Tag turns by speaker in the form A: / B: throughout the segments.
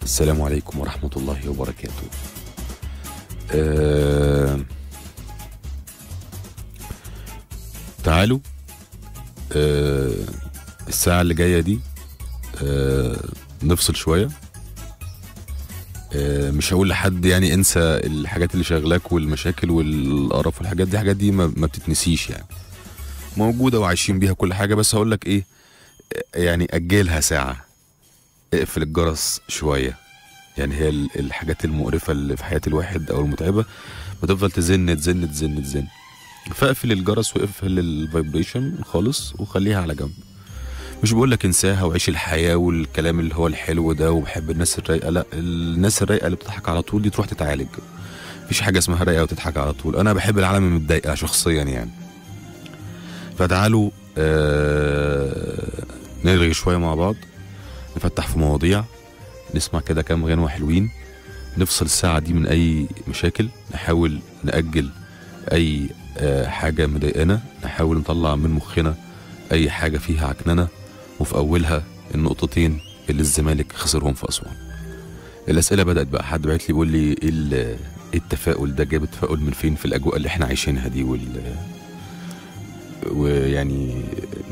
A: السلام عليكم ورحمة الله وبركاته أه... تعالوا أه... الساعة اللي جاية دي أه... نفصل شوية أه... مش هقول لحد يعني انسى الحاجات اللي شغلاك والمشاكل والقرف والحاجات دي الحاجات دي ما, ما بتتنسيش يعني موجودة وعايشين بيها كل حاجة بس هقول لك ايه يعني أجلها ساعة اقفل الجرس شوية يعني هي ال- الحاجات المقرفة اللي في حياة الواحد أو المتعبة بتفضل تزن تزن تزن تزن فاقفل الجرس واقفل الفايبريشن خالص وخليها على جنب مش بقول لك انساها وعيش الحياة والكلام اللي هو الحلو ده وبحب الناس الرايقة لا الناس الرايقة اللي بتضحك على طول دي تروح تتعالج مفيش حاجة اسمها رايقة وتضحك على طول أنا بحب العالم المتضايقة شخصيا يعني فتعالوا آه نرغي شوية مع بعض نفتح في مواضيع نسمع كده كام غنوة حلوين نفصل الساعة دي من أي مشاكل نحاول نأجل أي آه، حاجة مضايقانا نحاول نطلع من مخنا أي حاجة فيها عكننة وفي أولها النقطتين اللي الزمالك خسرهم في أسوان الأسئلة بدأت بقى حد بعت لي بيقول لي إيه ال- إيه التفاؤل ده جاب التفاؤل من فين في الأجواء اللي إحنا عايشينها دي وال ويعني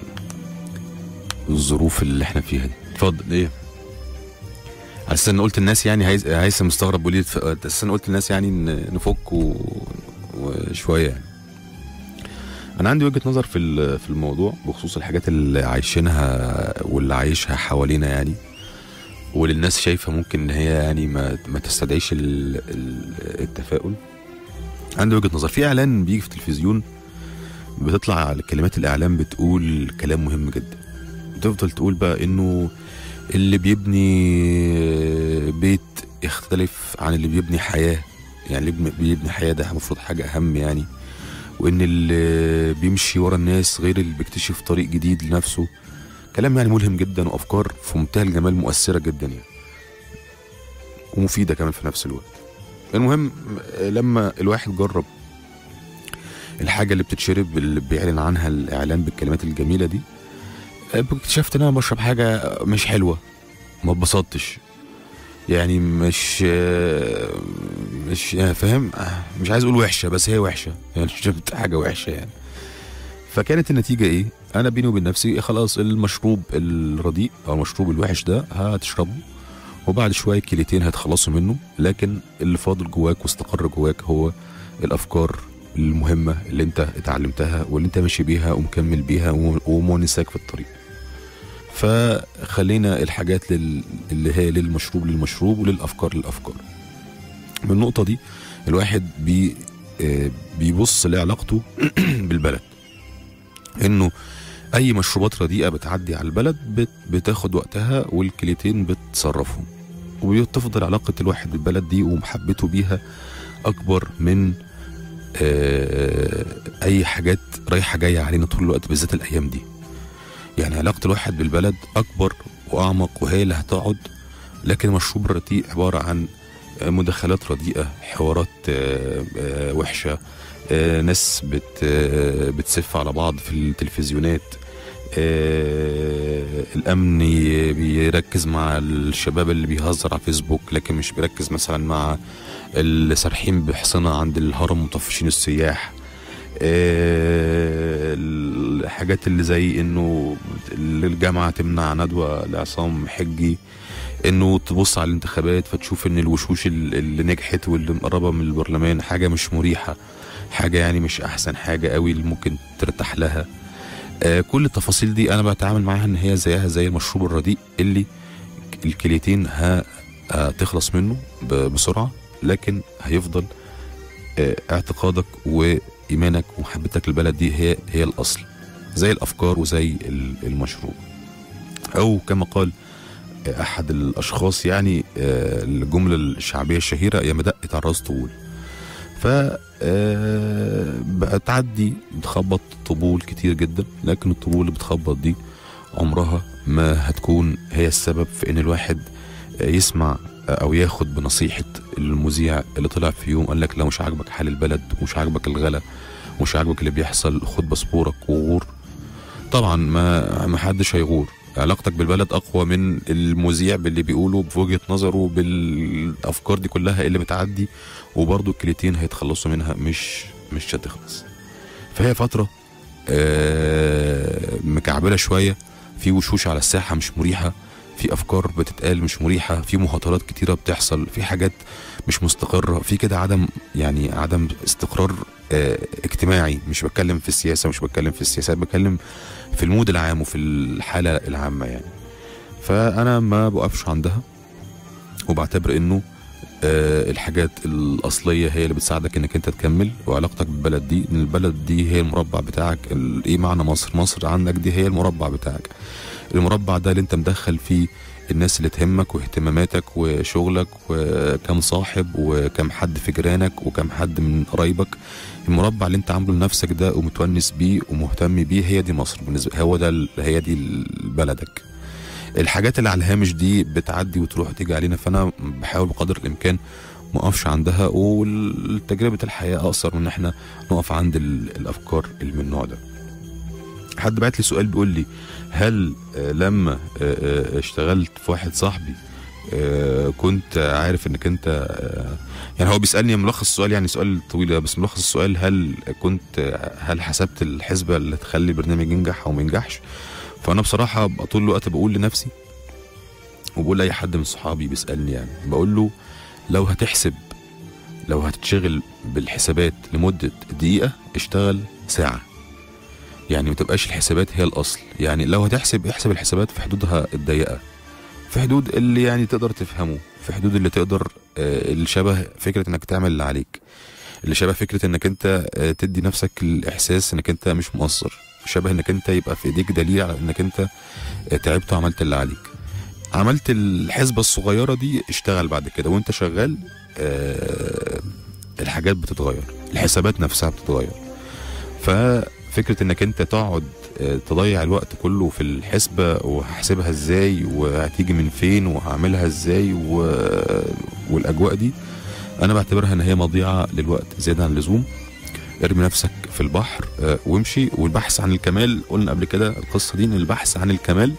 A: الظروف اللي احنا فيها دي اتفضل ايه على اساس ان قلت الناس يعني هيثم هيثم مستغرب بيقول لي اتف- على اساس ان قلت الناس يعني ن- نفك و... وشويه يعني انا عندي وجهه نظر في ال- في الموضوع بخصوص الحاجات اللي عايشينها واللي عايشها حوالينا يعني واللي الناس شايفه ممكن ان هي يعني ما ما تستدعيش ال... ال... التفاؤل عندي وجهه نظر في اعلان بيجي في التلفزيون بتطلع على كلمات الاعلام بتقول كلام مهم جدا بتفضل تقول بقى انه اللي بيبني بيت يختلف عن اللي بيبني حياة يعني اللي بيبني- بيبني حياة ده المفروض حاجة أهم يعني وإن اللي بيمشي ورا الناس غير اللي بيكتشف طريق جديد لنفسه كلام يعني ملهم جدا وأفكار في منتهى الجمال مؤثرة جدا يعني ومفيدة كمان في نفس الوقت المهم لما الواحد جرب الحاجة اللي بتتشرب اللي بيعلن عنها الإعلان بالكلمات الجميلة دي اكتشفت ان انا بشرب حاجه مش حلوه ما اتبسطتش يعني مش مش يعني فاهم مش عايز اقول وحشه بس هي وحشه يعني شربت حاجه وحشه يعني فكانت النتيجه ايه انا بيني وبين نفسي خلاص المشروب الرديء او المشروب الوحش ده هتشربه وبعد شويه كيلتين هتخلصوا منه لكن اللي فاضل جواك واستقر جواك هو الافكار المهمه اللي انت اتعلمتها واللي انت ماشي بيها ومكمل بيها ومونساك في الطريق فخلينا الحاجات لل... اللي هي للمشروب للمشروب وللافكار للافكار من النقطه دي الواحد بي آه، بيبص لعلاقته بالبلد انه اي مشروبات رديئه بتعدي على البلد بت... بتاخد وقتها والكليتين بتصرفهم وتفضل علاقه الواحد بالبلد دي ومحبته بيها اكبر من آه، اي حاجات رايحه جايه علينا طول الوقت بالذات الايام دي يعني علاقه الواحد بالبلد اكبر واعمق وهي اللي هتقعد لكن المشروب الرديء عباره عن آه، مداخلات رديئه حوارات آه، آه، وحشه آه، ناس بت آه، بتسف على بعض في التلفزيونات آه، الامن ي- بيركز مع الشباب اللي بيهزر على فيسبوك لكن مش بيركز مثلا مع اللي سارحين بحصنة عند الهرم مطفشين السياح آه، الحاجات اللي زي انه الجامعة تمنع ندوة لعصام حجي انه تبص على الانتخابات فتشوف ان الوشوش ال- اللي نجحت واللي مقربة من البرلمان حاجة مش مريحة حاجة يعني مش احسن حاجة قوي اللي ممكن ترتاح لها آه، كل التفاصيل دي انا بتعامل معاها ان هي زيها زي المشروب الرديء اللي الكليتين ه- هتخلص منه ب- بسرعة لكن هيفضل آه، اعتقادك وايمانك ومحبتك للبلد دي هي هي الاصل زي الافكار وزي ال- المشروب او كما قال آه، احد الاشخاص يعني آه، الجمله الشعبيه الشهيره يا مدقت على الراس طول ف آه، بقى تعدي بتخبط طبول كتير جدا لكن الطبول اللي بتخبط دي عمرها ما هتكون هي السبب في ان الواحد آه، يسمع او ياخد بنصيحه المذيع اللي طلع في يوم قال لك لو مش عاجبك حال البلد ومش عاجبك الغلا ومش عاجبك اللي بيحصل خد باسبورك وغور طبعا ما ما حدش هيغور علاقتك بالبلد اقوى من المذيع باللي بيقوله بوجهه نظره بالافكار دي كلها اللي بتعدي وبرضه الكليتين هيتخلصوا منها مش مش هتخلص فهي فتره آه، مكعبله شويه في وشوش على الساحه مش مريحه في افكار بتتقال مش مريحه في مهاترات كتيره بتحصل في حاجات مش مستقره في كده عدم يعني عدم استقرار آه، اجتماعي مش بتكلم في السياسه مش بتكلم في السياسات بتكلم في المود العام وفي الحاله العامه يعني فانا ما بوقفش عندها وبعتبر انه آه، الحاجات الاصليه هي اللي بتساعدك انك انت تكمل وعلاقتك بالبلد دي ان البلد دي هي المربع بتاعك ال- ايه معنى مصر مصر عندك دي هي المربع بتاعك المربع ده اللي انت مدخل فيه الناس اللي تهمك واهتماماتك وشغلك وكم صاحب وكم حد في جيرانك وكم حد من قرايبك المربع اللي انت عامله لنفسك ده ومتونس بيه ومهتم بيه هي دي مصر بالنسبه هو ده ال- هي دي ال- بلدك الحاجات اللي على الهامش دي بتعدي وتروح وتيجي علينا فانا بحاول بقدر الامكان ما اقفش عندها والتجربه الحياه اقصر من ان احنا نقف عند ال- الافكار اللي من النوع ده حد بعت لي سؤال بيقول لي هل آه، لما آه، آه، اشتغلت في واحد صاحبي آه، كنت عارف انك انت آه، يعني هو بيسالني ملخص السؤال يعني سؤال طويل بس ملخص السؤال هل كنت هل حسبت الحسبه اللي تخلي البرنامج ينجح او ما ينجحش فانا بصراحه ببقى طول الوقت بقول لنفسي وبقول لاي حد من صحابي بيسالني يعني بقول له لو هتحسب لو هتشغل بالحسابات لمده دقيقه اشتغل ساعه يعني ما تبقاش الحسابات هي الاصل يعني لو هتحسب احسب الحسابات في حدودها الضيقه في حدود اللي يعني تقدر تفهمه في حدود اللي تقدر آه، اللي شبه فكره انك تعمل اللي عليك اللي شبه فكره انك انت آه، تدي نفسك الاحساس انك انت مش مقصر شبه انك انت يبقى في ايديك دليل على انك انت آه، تعبت وعملت اللي عليك عملت الحسبه الصغيره دي اشتغل بعد كده وانت شغال آه، الحاجات بتتغير الحسابات نفسها بتتغير ففكره انك انت تقعد آه، تضيع الوقت كله في الحسبه وهحسبها ازاي وهتيجي من فين وهعملها ازاي و... والاجواء دي انا بعتبرها ان هي مضيعه للوقت زياده عن اللزوم ارمي نفسك في البحر آه، وامشي والبحث عن الكمال قلنا قبل كده القصه دي ان البحث عن الكمال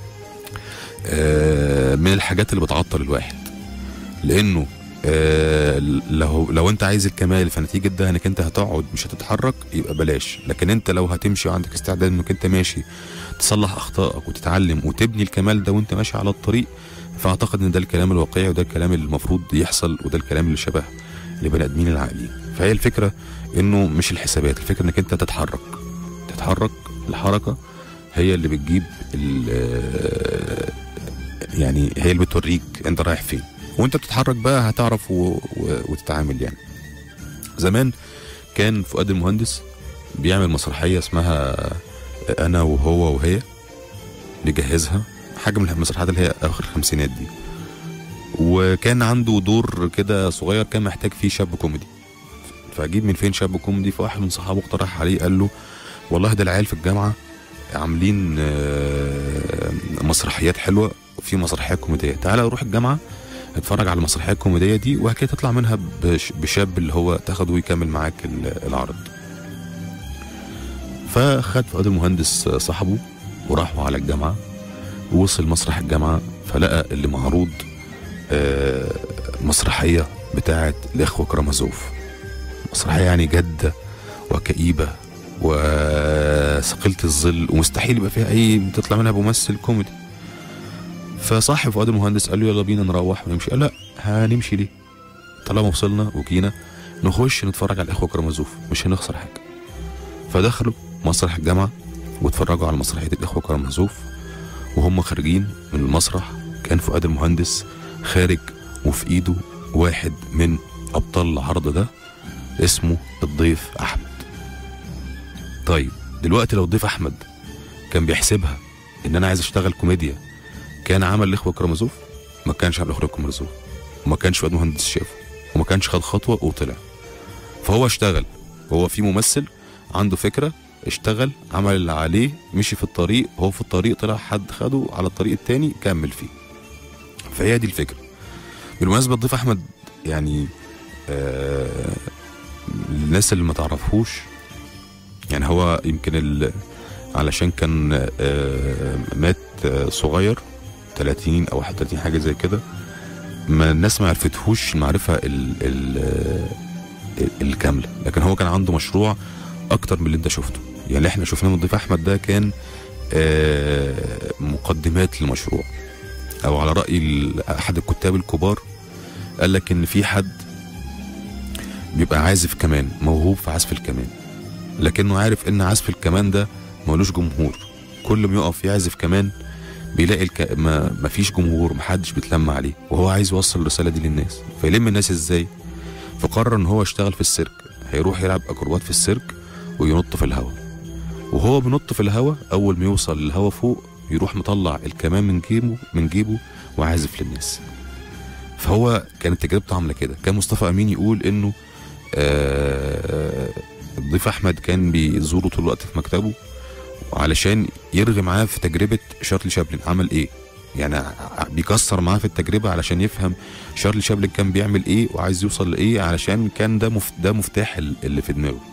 A: آه، من الحاجات اللي بتعطل الواحد لانه آه، لو لو انت عايز الكمال فنتيجه ده انك انت هتقعد مش هتتحرك يبقى بلاش لكن انت لو هتمشي وعندك استعداد انك انت ماشي تصلح اخطائك وتتعلم وتبني الكمال ده وانت ماشي على الطريق فاعتقد ان ده الكلام الواقعي وده الكلام اللي المفروض يحصل وده الكلام اللي شبه لبني ادمين العاقلين فهي الفكره انه مش الحسابات الفكره انك انت تتحرك تتحرك الحركه هي اللي بتجيب ال- يعني هي اللي بتوريك انت رايح فين وانت بتتحرك بقى هتعرف و... و... وتتعامل يعني زمان كان فؤاد المهندس بيعمل مسرحيه اسمها انا وهو وهي بيجهزها حاجه من المسرحيات اللي هي اخر الخمسينات دي وكان عنده دور كده صغير كان محتاج فيه شاب كوميدي فاجيب من فين شاب كوميدي فواحد من صحابه اقترح عليه قال له والله ده العيال في الجامعه عاملين آه، مسرحيات حلوه وفي مسرحيه كوميديه تعالى روح الجامعه اتفرج على المسرحيه الكوميديه دي وبعد كده تطلع منها بش- بشاب اللي هو تاخده ويكمل معاك ال- العرض فخد فؤاد المهندس صاحبه وراحوا على الجامعه ووصل مسرح الجامعه فلقى اللي معروض آه، مسرحيه بتاعه الاخوه كرامازوف مسرحيه يعني جاده وكئيبه وثقيله الظل ومستحيل يبقى فيها اي تطلع منها ممثل كوميدي فصاحب فؤاد المهندس قال له يلا بينا نروح ونمشي قال لا هنمشي ليه طالما وصلنا وجينا نخش نتفرج على الاخوه كرامازوف مش هنخسر حاجه فدخلوا مسرح الجامعه واتفرجوا على مسرحيه الاخوه كرامازوف وهم خارجين من المسرح كان فؤاد المهندس خارج وفي ايده واحد من ابطال العرض ده اسمه الضيف احمد طيب دلوقتي لو الضيف احمد كان بيحسبها ان انا عايز اشتغل كوميديا كان عمل الاخوه كرامازوف ما كانش عمل الاخوه كرامازوف وما كانش فؤاد مهندس شافه وما كانش خد خطوه وطلع فهو اشتغل هو في ممثل عنده فكره اشتغل عمل اللي عليه مشي في الطريق هو في الطريق طلع حد خده على الطريق التاني كمل فيه فهي دي الفكره بالمناسبه الضيف احمد يعني آه الناس اللي ما تعرفهوش يعني هو يمكن ال- علشان كان آه مات آه، صغير 30 او 31 حاجه زي كده ما الناس ما عرفتهوش المعرفه ال ال ال الكامله لكن هو كان عنده مشروع اكتر من اللي انت شفته يعني اللي احنا شفناه من ضيف احمد ده كان آه، مقدمات للمشروع او على راي ال- احد الكتاب الكبار قال لك ان في حد بيبقى عازف كمان موهوب في عزف الكمان لكنه عارف ان عزف الكمان ده ملوش جمهور كل ما يقف يعزف كمان بيلاقي الك... ما... ما فيش جمهور محدش بيتلم عليه وهو عايز يوصل الرساله دي للناس فيلم الناس ازاي فقرر ان هو يشتغل في السيرك هيروح يلعب اكروبات في السيرك وينط في الهواء وهو بينط في الهواء اول ما يوصل للهواء فوق يروح مطلع الكمان من جيبه من جيبه وعازف للناس فهو كانت تجربته عامله كده كان مصطفى امين يقول انه آه، الضيف احمد كان بيزوره طول الوقت في مكتبه علشان يرغي معاه في تجربه شارلي شابلن عمل ايه يعني ع- بيكسر معاه في التجربه علشان يفهم شارلي شابلن كان بيعمل ايه وعايز يوصل لايه علشان كان ده مف... ده مفتاح ال- اللي في دماغه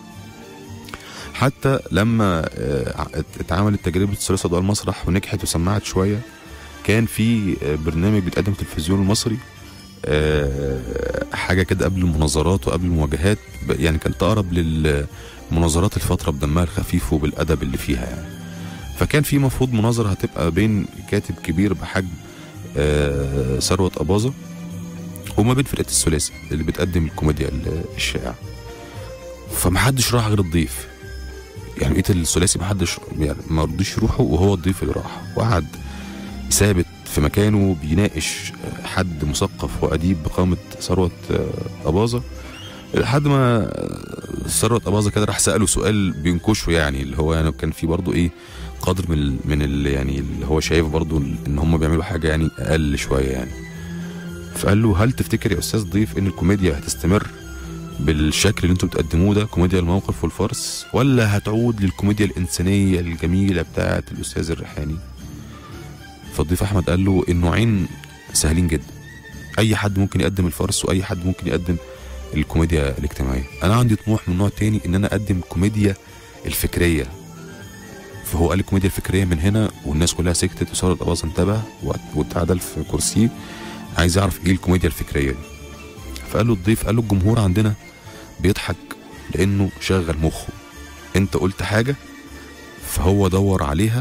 A: حتى لما آه، ات- اتعملت تجربه ثلاثة ضوء المسرح ونجحت وسمعت شويه كان في آه، برنامج بيتقدم في التلفزيون المصري آه، حاجه كده قبل المناظرات وقبل المواجهات ب- يعني كانت اقرب للمناظرات الفتره بدمها الخفيف وبالادب اللي فيها يعني فكان في مفروض مناظره هتبقى بين كاتب كبير بحجم آه، ثروت اباظه وما بين فرقه الثلاثي اللي بتقدم الكوميديا ال- الشائعه فمحدش راح غير الضيف يعني بقيت الثلاثي محدش يعني ما رضيش يروحوا وهو الضيف اللي راح وقعد ثابت في مكانه بيناقش حد مثقف واديب بقامه ثروت آه، اباظه لحد ما آه، ثروت اباظه كده راح ساله سؤال بينكشه يعني اللي هو يعني كان في برضه ايه قدر من ال من ال يعني اللي هو شايف برضه ان هم بيعملوا حاجه يعني اقل شويه يعني فقال له هل تفتكر يا استاذ ضيف ان الكوميديا هتستمر بالشكل اللي انتوا بتقدموه ده كوميديا الموقف والفرس ولا هتعود للكوميديا الانسانيه الجميله بتاعه الاستاذ الريحاني فالضيف احمد قال له النوعين سهلين جدا اي حد ممكن يقدم الفرس واي حد ممكن يقدم الكوميديا الاجتماعيه انا عندي طموح من نوع تاني ان انا اقدم كوميديا الفكريه فهو قال الكوميديا الفكريه من هنا والناس كلها سكتت وصارت اباظه انتبه وات- واتعدل في كرسيه عايز يعرف ايه الكوميديا الفكريه دي فقال له الضيف قال له الجمهور عندنا بيضحك لانه شغل مخه انت قلت حاجه فهو دور عليها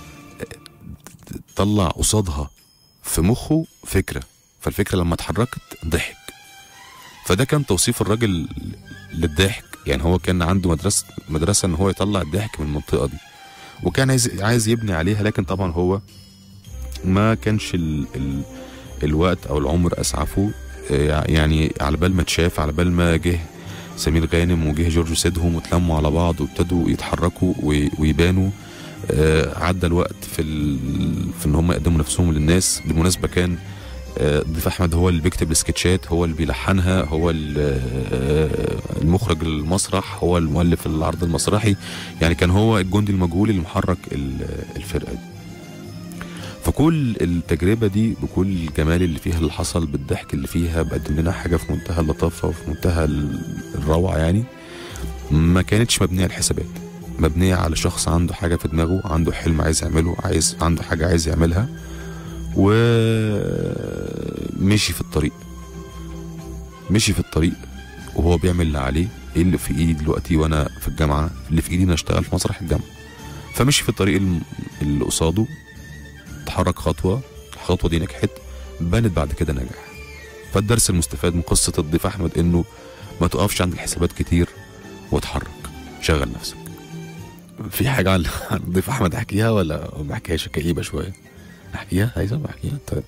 A: طلع قصادها في مخه فكره فالفكره لما اتحركت ضحك فده كان توصيف الراجل للضحك يعني هو كان عنده مدرسه مدرسه ان هو يطلع الضحك من المنطقه دي وكان عايز عايز يبني عليها لكن طبعا هو ما كانش ال ال الوقت او العمر اسعفه آه، يعني على بال ما اتشاف على بال ما جه سمير غانم وجه جورج سيدهم واتلموا على بعض وابتدوا يتحركوا وي- ويبانوا آه، عدى الوقت في ال... في ان هم يقدموا نفسهم للناس بالمناسبه كان آه، ضيف احمد هو اللي بيكتب السكتشات هو اللي بيلحنها هو ال- آه، المخرج المسرح هو المؤلف العرض المسرحي يعني كان هو الجندي المجهول اللي محرك ال- الفرقه دي فكل التجربه دي بكل الجمال اللي فيها اللي حصل بالضحك اللي فيها بقدم لنا حاجه في منتهى اللطافه وفي منتهى ال- الروعه يعني ما كانتش مبنيه على الحسابات مبنيه على شخص عنده حاجه في دماغه عنده حلم عايز يعمله عايز عنده حاجه عايز يعملها ومشي في الطريق مشي في الطريق وهو بيعمل اللي عليه ايه اللي في ايدي دلوقتي وانا في الجامعه اللي في ايدي اني اشتغل في مسرح الجامعه فمشي في الطريق الم- اللي قصاده اتحرك خطوه الخطوه دي نجحت بانت بعد كده نجاح فالدرس المستفاد من قصه الضيف احمد انه ما تقفش عند الحسابات كتير واتحرك شغل نفسك في حاجه عن عن الضيف احمد احكيها ولا ما احكيهاش كئيبه شويه احكيها عايزه احكيها طيب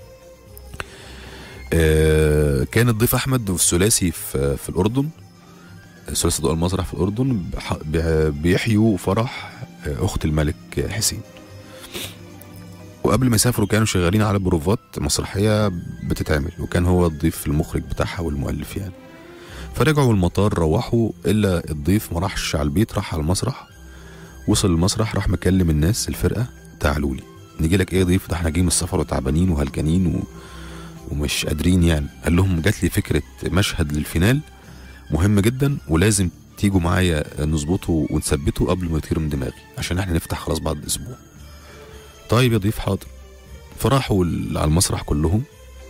A: آه كان الضيف احمد والثلاثي في في الاردن ثلاثي ضوء المسرح في الاردن بح- بي- بيحيوا فرح آه، اخت الملك حسين وقبل ما يسافروا كانوا شغالين على بروفات مسرحيه بتتعمل وكان هو الضيف المخرج بتاعها والمؤلف يعني فرجعوا المطار روحوا الا الضيف ما راحش على البيت راح على المسرح وصل المسرح راح مكلم الناس الفرقه تعالوا لي نيجي لك ايه يا ضيف ده احنا جايين من السفر وتعبانين وهلكانين و... ومش قادرين يعني قال لهم جات لي فكره مشهد للفينال مهم جدا ولازم تيجوا معايا نظبطه ونثبته قبل ما يطير من دماغي عشان احنا نفتح خلاص بعد اسبوع طيب يا ضيف حاضر فراحوا ال- على المسرح كلهم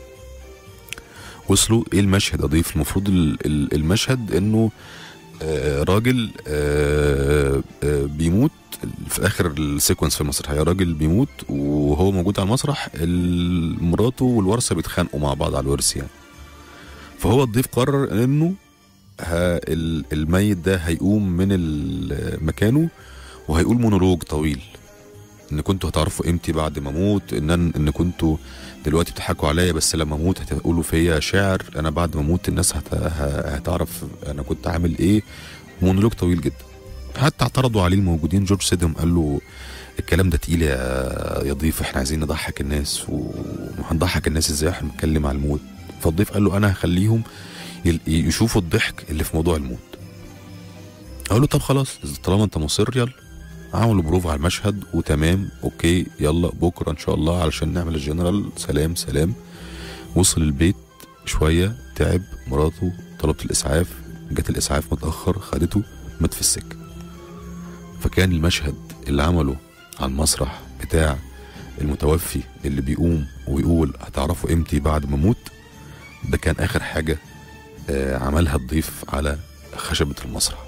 A: وصلوا ايه المشهد يا ضيف المفروض ال- ال- المشهد انه آه، راجل آه، آه، بيموت في اخر السيكونس في المسرحيه راجل بيموت وهو موجود على المسرح ال- مراته والورثه بيتخانقوا مع بعض على الورث يعني فهو الضيف قرر انه ها- ال- الميت ده هيقوم من ال- مكانه وهيقول مونولوج طويل ان كنتوا هتعرفوا قيمتي بعد ما اموت ان أن ان كنتوا دلوقتي بتضحكوا عليا بس لما اموت هتقولوا فيا شعر انا بعد ما اموت الناس هت... ه- هتعرف انا كنت عامل ايه مونولوج طويل جدا حتى اعترضوا عليه الموجودين جورج سيدهم قال له الكلام ده تقيل يا يا ضيف احنا عايزين نضحك الناس وهنضحك الناس ازاي احنا بنتكلم على الموت فالضيف قال له انا هخليهم يل- يشوفوا الضحك اللي في موضوع الموت قال له طب خلاص طالما انت مصر يلا عملوا بروفا على المشهد وتمام اوكي يلا بكره ان شاء الله علشان نعمل الجنرال سلام سلام وصل البيت شويه تعب مراته طلبت الاسعاف جت الاسعاف متاخر خدته مات في السكه فكان المشهد اللي عمله على المسرح بتاع المتوفي اللي بيقوم ويقول هتعرفوا قيمتي بعد ما اموت ده كان اخر حاجه آه، عملها الضيف على خشبه المسرح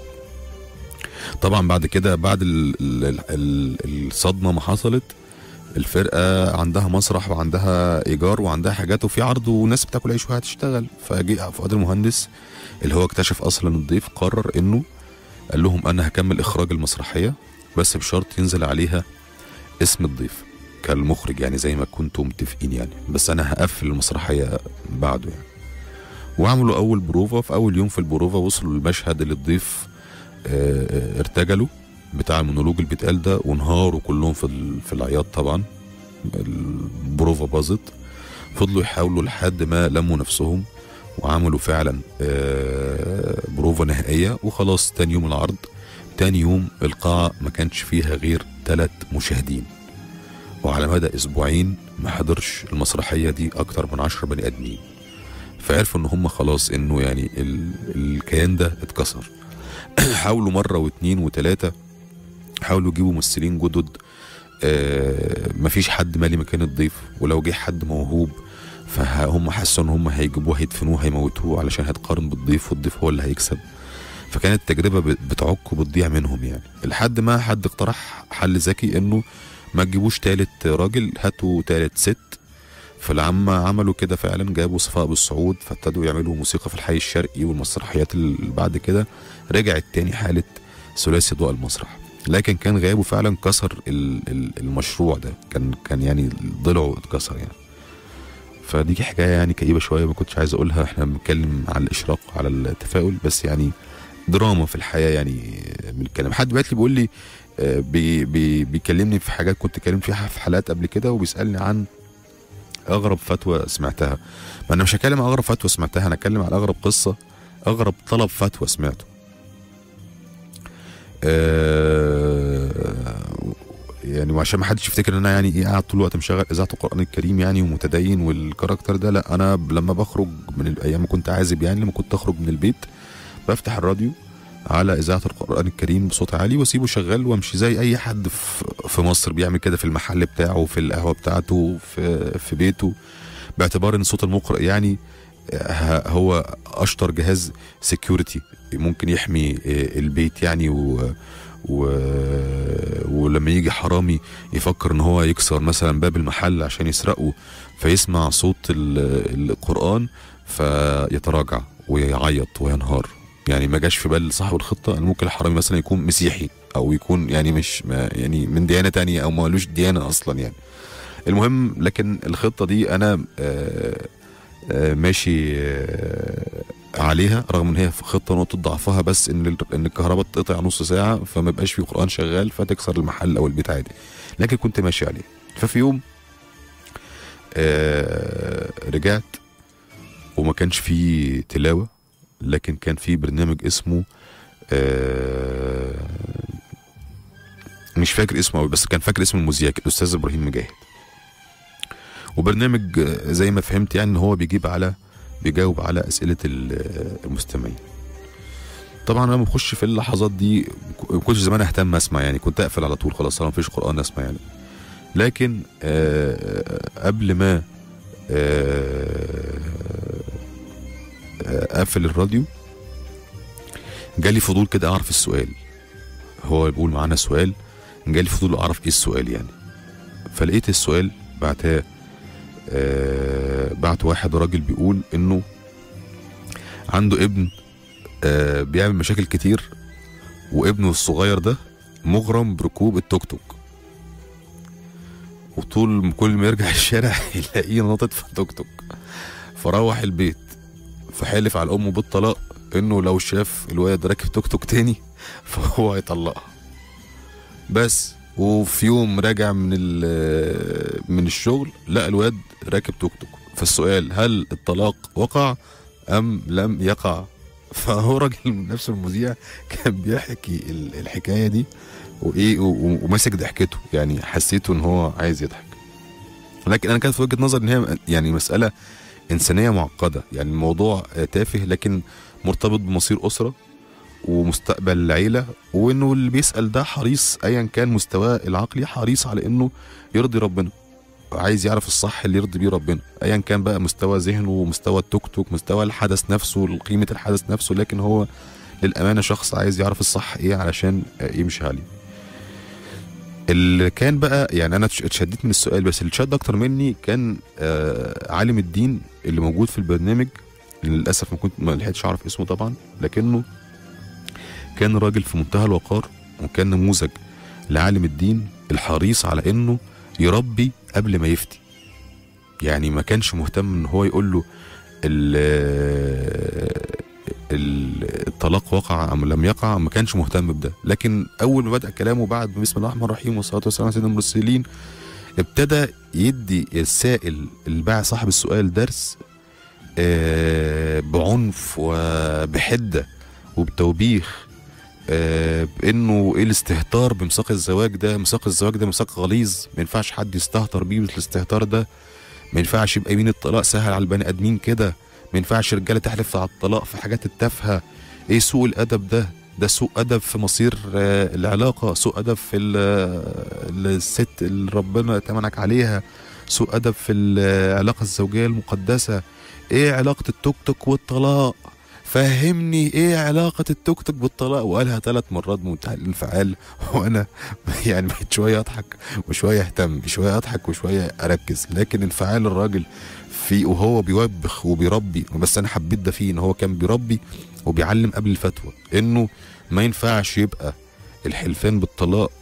A: طبعا بعد كده بعد ال ال ال الصدمه ما حصلت الفرقه عندها مسرح وعندها ايجار وعندها حاجات وفي عرض وناس بتاكل عيش وهتشتغل فجه فؤاد المهندس اللي هو اكتشف اصلا الضيف قرر انه قال لهم انا هكمل اخراج المسرحيه بس بشرط ينزل عليها اسم الضيف كالمخرج يعني زي ما كنتم متفقين يعني بس انا هقفل المسرحيه بعده يعني وعملوا اول بروفا في اول يوم في البروفا وصلوا للمشهد اللي الضيف آه، آه، ارتجلوا بتاع المونولوج اللي بيتقال ده وانهاروا كلهم في ال- في العياط طبعا البروفا باظت فضلوا يحاولوا لحد ما لموا نفسهم وعملوا فعلا آه، بروفا نهائيه وخلاص تاني يوم العرض تاني يوم القاعه ما كانش فيها غير ثلاث مشاهدين وعلى مدى اسبوعين ما حضرش المسرحيه دي اكتر من عشر بني ادمين فعرفوا ان هم خلاص انه يعني ال- الكيان ده اتكسر حاولوا مره واتنين وتلاته حاولوا يجيبوا ممثلين جدد آه مفيش حد مالي مكان الضيف ولو جه حد موهوب فهم حسوا ان هم هيجيبوه هيدفنوه هيموتوه علشان هيتقارن بالضيف والضيف هو اللي هيكسب فكانت التجربه بت- بتعك وبتضيع منهم يعني لحد ما حد اقترح حل ذكي انه ما تجيبوش تالت راجل هاتوا تالت ست فلما عملوا كده فعلا جابوا صفاء بالصعود فابتدوا يعملوا موسيقى في الحي الشرقي والمسرحيات اللي بعد كده رجعت تاني حالة ثلاثي ضوء المسرح لكن كان غيابه فعلا كسر ال- ال- المشروع ده كان كان يعني ضلعه اتكسر يعني فدي حكايه يعني كئيبه شويه ما كنتش عايز اقولها احنا بنتكلم على الاشراق وعلى التفاؤل بس يعني دراما في الحياه يعني بنتكلم حد بعت لي بيقول لي آه، بي بي بيكلمني في حاجات كنت اتكلمت فيها في حلقات قبل كده وبيسالني عن اغرب فتوى سمعتها ما انا مش هتكلم عن اغرب فتوى سمعتها انا هتكلم عن اغرب قصه اغرب طلب فتوى سمعته آه، يعني وعشان ما حدش يفتكر ان انا يعني ايه قاعد طول الوقت مشغل اذاعه القران الكريم يعني ومتدين والكاركتر ده لا انا ب- لما بخرج من الايام ما كنت عازب يعني لما كنت اخرج من البيت بفتح الراديو على اذاعه القران الكريم بصوت عالي واسيبه شغال وامشي زي اي حد في في مصر بيعمل كده في المحل بتاعه في القهوه بتاعته في في بيته باعتبار ان صوت المقرئ يعني ه- هو اشطر جهاز سكيورتي ممكن يحمي آه، البيت يعني و و... ولما يجي حرامي يفكر ان هو يكسر مثلا باب المحل عشان يسرقه فيسمع صوت ال- القرآن فيتراجع ويعيط وينهار يعني ما جاش في بال صاحب الخطة ان ممكن الحرامي مثلا يكون مسيحي او يكون يعني مش ما يعني من ديانة تانية او مالوش ديانة اصلا يعني المهم لكن الخطة دي انا آه آه، ماشي آه، عليها رغم ان هي في خطه نقطه ضعفها بس ان ال- ان الكهرباء تقطع نص ساعه فما يبقاش في قران شغال فتكسر المحل او البيت عادي لكن كنت ماشي عليه ففي يوم آه رجعت وما كانش فيه تلاوه لكن كان في برنامج اسمه آه مش فاكر اسمه قوي بس كان فاكر اسم المذيع الاستاذ ابراهيم مجاهد وبرنامج آه، زي ما فهمت يعني ان هو بيجيب على بيجاوب على اسئله ال- المستمعين طبعا انا لما بخش في اللحظات دي ما كنتش زمان اهتم اسمع يعني كنت اقفل على طول خلاص انا مفيش قران اسمع يعني لكن آه، قبل ما آه، آه، اقفل الراديو جالي فضول كده اعرف السؤال هو بيقول معانا سؤال جالي فضول اعرف ايه السؤال يعني فلقيت السؤال بعتها آه بعت واحد راجل بيقول انه عنده ابن آه بيعمل مشاكل كتير وابنه الصغير ده مغرم بركوب التوك توك وطول كل ما يرجع الشارع يلاقيه ناطط في التوك توك فروح البيت فحلف على امه بالطلاق انه لو شاف الواد راكب توك توك تاني فهو هيطلقها بس وفي يوم راجع من ال- من الشغل لقى الواد راكب توك توك فالسؤال هل الطلاق وقع ام لم يقع فهو راجل نفس المذيع كان بيحكي ال- الحكايه دي وايه و- و- وماسك ضحكته يعني حسيته ان هو عايز يضحك لكن انا كانت في وجهه نظري ان هي يعني مساله انسانيه معقده يعني الموضوع آه، تافه لكن مرتبط بمصير اسره ومستقبل العيله وانه اللي بيسال ده حريص ايا كان مستواه العقلي حريص على انه يرضي ربنا عايز يعرف الصح اللي يرضي بيه ربنا ايا كان بقى مستوى ذهنه مستوى التوك توك مستوى الحدث نفسه قيمه الحدث نفسه لكن هو للامانه شخص عايز يعرف الصح ايه علشان آه، يمشي عليه اللي كان بقى يعني انا اتش- اتشددت من السؤال بس اللي اتشد اكتر مني كان آه عالم الدين اللي موجود في البرنامج للاسف ما كنت ما لحقتش اعرف اسمه طبعا لكنه كان راجل في منتهى الوقار وكان نموذج لعالم الدين الحريص على انه يربي قبل ما يفتي يعني ما كانش مهتم ان هو يقول له ال- ال- الطلاق وقع ام لم يقع ما كانش مهتم بده لكن اول ما بدا كلامه بعد بسم الله الرحمن الرحيم والصلاه والسلام على سيدنا المرسلين ابتدى يدي السائل اللي بقى صاحب السؤال درس آه، بعنف وبحده وبتوبيخ آه، بانه ايه الاستهتار بميثاق الزواج ده ميثاق الزواج ده ميثاق غليظ ما ينفعش حد يستهتر بيه الاستهتار ده ما ينفعش يبقى يمين الطلاق سهل على البني ادمين كده ما ينفعش رجاله تحلف على الطلاق في حاجات التافهه ايه سوء الادب ده ده سوء ادب في مصير آه، العلاقه سوء ادب في ال- آه، الست اللي ربنا تمنك عليها سوء ادب في العلاقه الزوجيه المقدسه ايه علاقه التوك توك والطلاق فهمني ايه علاقة التوك توك بالطلاق وقالها ثلاث مرات بمنتهى الانفعال وانا يعني بقيت شوية اضحك وشوية اهتم شوية اضحك وشوية اركز لكن انفعال الراجل في وهو بيوبخ وبيربي بس انا حبيت ده فيه ان هو كان بيربي وبيعلم قبل الفتوى انه ما ينفعش يبقى الحلفان بالطلاق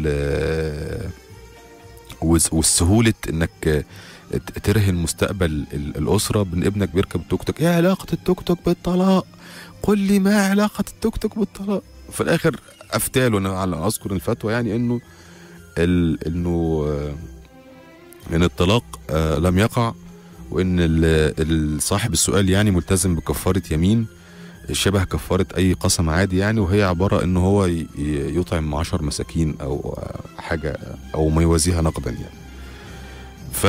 A: وال والس- والسهولة انك ت- ترهن مستقبل ال- الاسره بان ابنك بيركب توك توك ايه علاقه التوك توك بالطلاق قل لي ما علاقه التوك توك بالطلاق في الاخر افتاله انا على اذكر الفتوى يعني انه ال... انه آه، ان الطلاق آه، لم يقع وان ال- ال- صاحب السؤال يعني ملتزم بكفاره يمين شبه كفاره اي قسم عادي يعني وهي عباره ان هو ي- ي- يطعم عشر مساكين او آه، حاجه او ما يوازيها نقدا يعني ف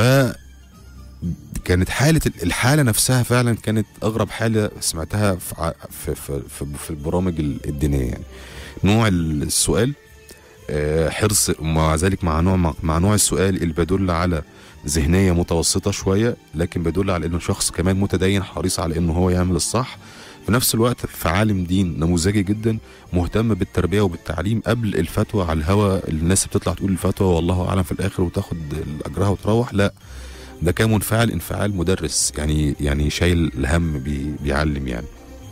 A: كانت حالة الحالة نفسها فعلا كانت أغرب حالة سمعتها في ع- في في, في, في البرامج ال- الدينية يعني نوع السؤال آه، حرص ومع ذلك مع نوع مع, مع نوع السؤال اللي بيدل على ذهنية متوسطة شوية لكن بيدل على إنه شخص كمان متدين حريص على إنه هو يعمل الصح في نفس الوقت في عالم دين نموذجي جدا مهتم بالتربية وبالتعليم قبل الفتوى على الهوا الناس بتطلع تقول الفتوى والله أعلم في الآخر وتاخد أجرها وتروح لا ده كان منفعل انفعال مدرس يعني يعني شايل الهم بي بيعلم يعني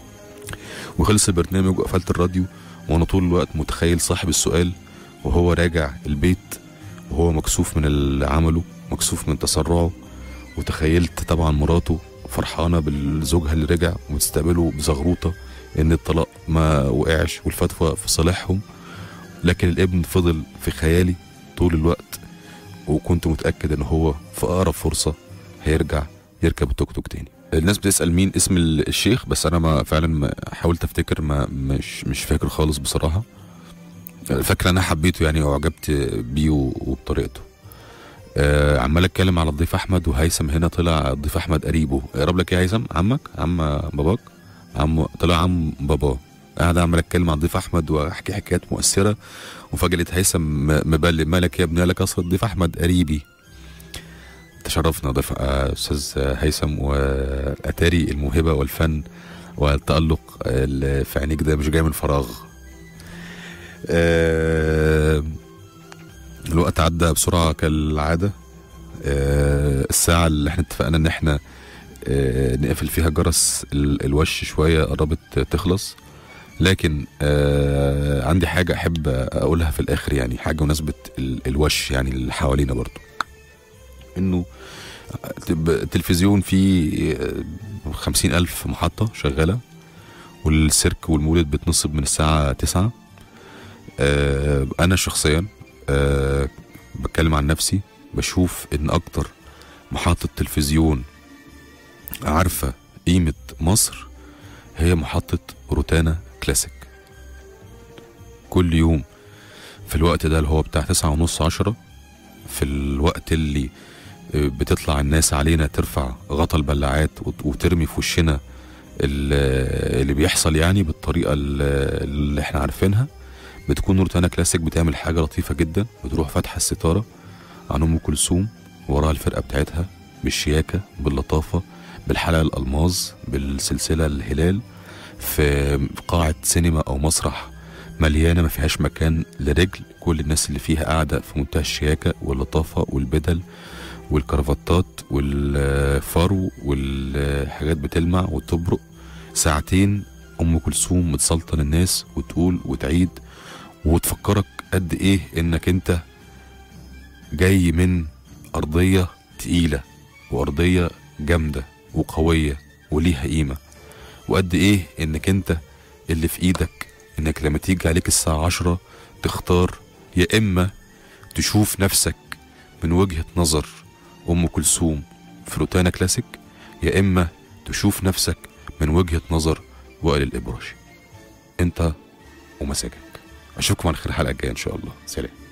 A: وخلص البرنامج وقفلت الراديو وانا طول الوقت متخيل صاحب السؤال وهو راجع البيت وهو مكسوف من اللي عمله مكسوف من تسرعه وتخيلت طبعا مراته فرحانة بالزوجها اللي رجع وتستقبله بزغروطة ان الطلاق ما وقعش والفتوى في صالحهم لكن الابن فضل في خيالي طول الوقت وكنت متاكد ان هو في اقرب فرصه هيرجع يركب التوك توك تاني الناس بتسال مين اسم ال- الشيخ بس انا ما فعلا ما حاولت افتكر ما مش مش فاكر خالص بصراحه فاكر انا حبيته يعني واعجبت بيه وبطريقته آه عمال اتكلم على الضيف احمد وهيثم هنا طلع الضيف احمد قريبه اقرب لك يا هيثم عمك عم باباك عم طلع عم باباه قاعد عمال اتكلم عن ضيف احمد واحكي حكايات مؤثره وفجاه لقيت هيثم م- مبلم مالك يا ابني قال لك اصل ضيف احمد قريبي تشرفنا ضيف آه، استاذ هيثم واتاري الموهبه والفن والتالق اللي في عينيك ده مش جاي من فراغ آه، الوقت عدى بسرعه كالعاده آه، الساعه اللي احنا اتفقنا ان احنا آه، نقفل فيها جرس ال- الوش شويه قربت تخلص لكن آه عندي حاجه احب اقولها في الاخر يعني حاجه مناسبه ال- الوش يعني اللي حوالينا برضو انه تب- التلفزيون فيه آه، خمسين ألف محطة شغالة والسيرك والمولد بتنصب من الساعة تسعة آه أنا شخصيا آه بتكلم عن نفسي بشوف إن أكتر محطة تلفزيون عارفة قيمة مصر هي محطة روتانا كلاسيك كل يوم في الوقت ده اللي هو بتاع تسعة ونص عشرة في الوقت اللي بتطلع الناس علينا ترفع غطا البلاعات وت- وترمي في وشنا ال- اللي بيحصل يعني بالطريقة ال- اللي احنا عارفينها بتكون روتانا كلاسيك بتعمل حاجة لطيفة جدا بتروح فاتحة الستارة عن أم كلثوم وراها الفرقة بتاعتها بالشياكة باللطافة بالحلقة الألماظ بالسلسلة الهلال في قاعة سينما أو مسرح مليانة ما فيهاش مكان لرجل كل الناس اللي فيها قاعدة في منتهى الشياكة واللطافة والبدل والكرافتات والفرو والحاجات بتلمع وتبرق ساعتين ام كلثوم بتسلطن الناس وتقول وتعيد وتفكرك قد ايه انك انت جاي من ارضيه تقيله وارضيه جامده وقويه وليها قيمه وقد ايه انك انت اللي في ايدك انك لما تيجي عليك الساعه عشرة تختار يا اما تشوف نفسك من وجهه نظر ام كلثوم في روتانا كلاسيك يا اما تشوف نفسك من وجهه نظر وائل الابراشي انت ومزاجك اشوفكم على خير الحلقه الجايه ان شاء الله سلام